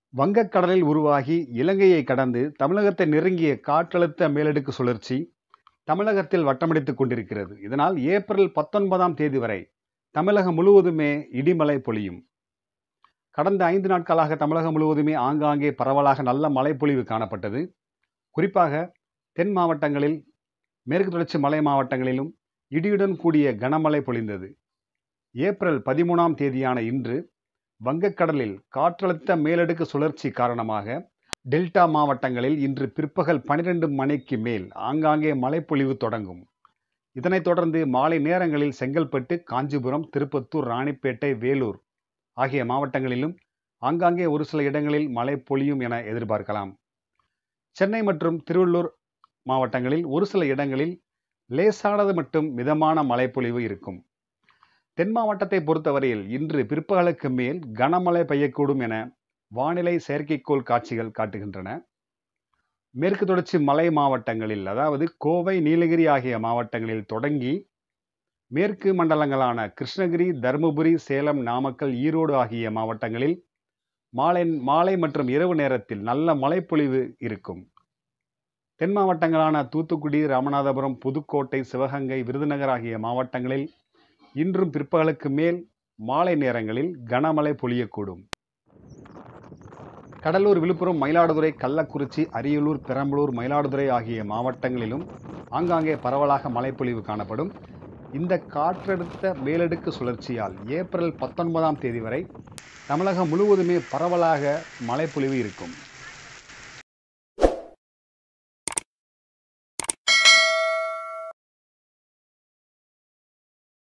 வங்கக்கடலில் உருவாகி இலங்கையை கடந்து தமிழகத்தை நெருங்கிய காற்றழுத்த மேலடுக்கு சுழற்சி தமிழகத்தில் வட்டமடித்துக் கொண்டிருக்கிறது இதனால் ஏப்ரல் பத்தொன்பதாம் தேதி வரை தமிழகம் முழுவதுமே இடிமலை பொழியும் கடந்த ஐந்து நாட்களாக தமிழகம் முழுவதுமே ஆங்காங்கே பரவலாக நல்ல மழைப்பொழிவு காணப்பட்டது குறிப்பாக தென் மாவட்டங்களில் மேற்கு தொடர்ச்சி மலை மாவட்டங்களிலும் இடியுடன் கூடிய கனமழை பொழிந்தது ஏப்ரல் பதிமூணாம் தேதியான இன்று வங்கக்கடலில் காற்றழுத்த மேலடுக்கு சுழற்சி காரணமாக டெல்டா மாவட்டங்களில் இன்று பிற்பகல் பனிரெண்டு மணிக்கு மேல் ஆங்காங்கே மழைப்பொழிவு தொடங்கும் இதனைத் தொடர்ந்து மாலை நேரங்களில் செங்கல்பட்டு காஞ்சிபுரம் திருப்பத்தூர் ராணிப்பேட்டை வேலூர் ஆகிய மாவட்டங்களிலும் ஆங்காங்கே ஒரு சில இடங்களில் மழை பொழியும் என எதிர்பார்க்கலாம் சென்னை மற்றும் திருவள்ளூர் மாவட்டங்களில் ஒரு சில இடங்களில் லேசானது மட்டும் மிதமான மழைப்பொழிவு இருக்கும் தென் மாவட்டத்தை பொறுத்தவரையில் இன்று பிற்பகலுக்கு மேல் கனமழை பெய்யக்கூடும் என வானிலை செயற்கைக்கோள் காட்சிகள் காட்டுகின்றன மேற்கு தொடர்ச்சி மலை மாவட்டங்களில் அதாவது கோவை நீலகிரி ஆகிய மாவட்டங்களில் தொடங்கி மேற்கு மண்டலங்களான கிருஷ்ணகிரி தருமபுரி சேலம் நாமக்கல் ஈரோடு ஆகிய மாவட்டங்களில் மாலை மாலை மற்றும் இரவு நேரத்தில் நல்ல மழைப்பொழிவு இருக்கும் தென் மாவட்டங்களான தூத்துக்குடி ராமநாதபுரம் புதுக்கோட்டை சிவகங்கை விருதுநகர் ஆகிய மாவட்டங்களில் இன்றும் பிற்பகலுக்கு மேல் மாலை நேரங்களில் கனமழை பொழியக்கூடும் கடலூர் விழுப்புரம் மயிலாடுதுறை கள்ளக்குறிச்சி அரியலூர் பெரம்பலூர் மயிலாடுதுறை ஆகிய மாவட்டங்களிலும் ஆங்காங்கே பரவலாக மழைப்பொழிவு காணப்படும் இந்த காற்றழுத்த மேலடுக்கு சுழற்சியால் ஏப்ரல் பத்தொன்பதாம் தேதி வரை தமிழகம் முழுவதுமே பரவலாக மழைப்பொழிவு இருக்கும்